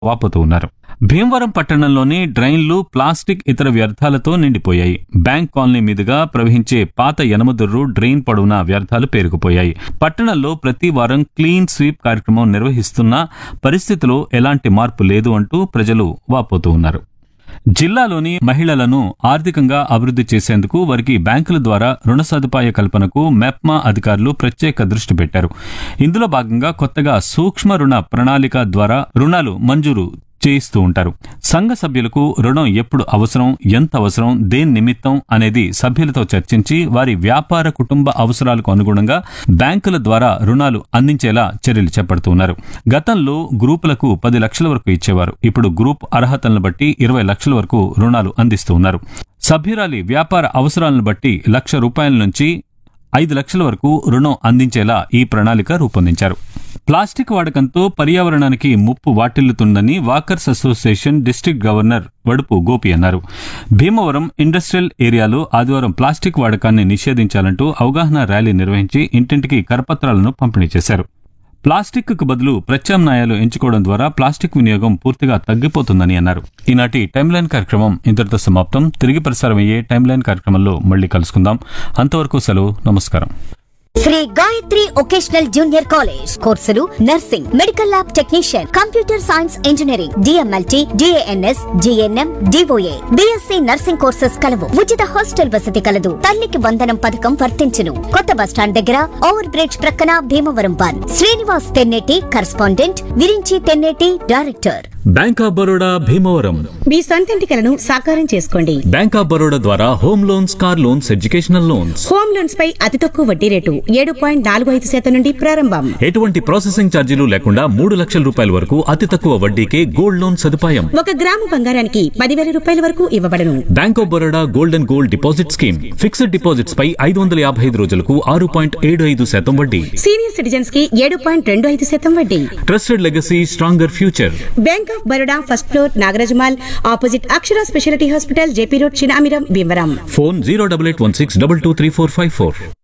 వాపోతూ ఉన్నారు భీమవరం పట్టణంలోని డ్రైన్లు ప్లాస్టిక్ ఇతర వ్యర్థాలతో నిండిపోయాయి బ్యాంక్ కాలనీ మీదుగా ప్రవహించే పాత యనమదుర్రు డ్రైన్ పొడవునా వ్యర్థాలు పేరుకుపోయాయి పట్టణంలో ప్రతి వారం క్లీన్ స్వీప్ కార్యక్రమం నిర్వహిస్తున్నా పరిస్థితిలో ఎలాంటి మార్పు లేదు అంటూ ప్రజలు వాపోతూ ఉన్నారు జిల్లాలోని మహిళలను ఆర్థికంగా అభివృద్ధి చేసేందుకు వారికి బ్యాంకుల ద్వారా రుణ సదుపాయ కల్పనకు మెప్మా అధికారులు ప్రత్యేక దృష్టి పెట్టారు ఇందులో భాగంగా కొత్తగా సూక్ష్మ రుణ ప్రణాళిక ద్వారా రుణాలు మంజూరు చేయిస్తూ ఉంటారు సంఘ సభ్యులకు రుణం ఎప్పుడు అవసరం ఎంత అవసరం దేని నిమిత్తం అనేది సభ్యులతో చర్చించి వారి వ్యాపార కుటుంబ అవసరాలకు అనుగుణంగా బ్యాంకుల ద్వారా రుణాలు అందించేలా చర్యలు చేపడుతున్నారు గతంలో గ్రూపులకు పది లక్షల వరకు ఇచ్చేవారు ఇప్పుడు గ్రూప్ అర్హతలను బట్టి ఇరవై లక్షల వరకు రుణాలు అందిస్తూ ఉన్నారు సభ్యురాలి వ్యాపార అవసరాలను బట్టి లక్ష రూపాయల నుంచి ఐదు లక్షల వరకు రుణం అందించేలా ఈ ప్రణాళిక రూపొందించారు ప్లాస్టిక్ వాడకంతో పర్యావరణానికి ముప్పు వాటిల్లుతుందని walkers association district governor Vadupu Gopi అన్నారు భీమవరం ఇండస్ట్రియల్ ఏరియాలో ఆదివారం ప్లాస్టిక్ వాడకాన్ని నిషేధించాలంటూ అవగాహన ర్యాలీ నిర్వహించి ఇంటింటికి కరపత్రాలను పంపిణీ చేశారు ప్లాస్టిక్ కు బదులు ప్రత్యామ్నాయాలు ఎంచుకోవడం ద్వారా ప్లాస్టిక్ వినియోగం పూర్తిగా తగ్గిపోతుందని అన్నారు ఈనాటి టైమ్ లైన్ కార్యక్రమం ఇంతటితో సమాప్తం తిరిగి ప్రసారమయ్యే టైమ్ లైన్ కార్యక్రమంలో మళ్ళీ కలుసుకుందాం అంతవరకు సెలవు నమస్కారం Sri Gayatri vocational junior college కోర్సులు nursing medical lab technician computer science engineering DMLT DNS GNM DOA BSc nursing courses కలవు ఉచిత హాస్టల్ వసతి కలదు తల్లికి వందనం పథకం వర్తించును కొత్త బస్టాండ్ దగ్గర ఓవర్ బ్రిడ్జ్ ప్రక్కన Bhimavaram one Srinivas Tenneti correspondent Virinchi Tenneti director bank of Baroda Bhimavaram మీ సొంతింటి కలను సాకారం చేసుకోండి బ్యాంక్ ఆఫ్ బరోడా ద్వారా home loans car loans educational loans home loans పై అతి తక్కువ వడ్డీ రేటు ఏడు పాయింట్ నాలుగు ఐదు శాతం నుండి ప్రారంభం ఎటువంటి ప్రాసెసింగ్ ఛార్జీలు లేకుండా మూడు లక్షల రూపాయల వరకు అతి తక్కువ వడ్డీకే గోల్డ్ లోన్ సదుపాయం ఒక గ్రాము బంగారానికి పదివేల రూపాయల వరకు ఇవ్వబడను bank of Baroda gold and gold deposit scheme fixed deposits పై ఐదు వందల యాభై ఐదు రోజులకు ఆరు పాయింట్ ఏడు ఐదు శాతం వడ్డీ సీనియర్ సిటిజన్స్ కి ఏడు పాయింట్ రెండు ఐదు శాతం వడ్డీ trusted legacy stronger future bank of Baroda first floor Nagaraj mall opposite Akshara speciality hospital JP road Chinamiram Bhimavaram phone zero double eight one six double two three four five four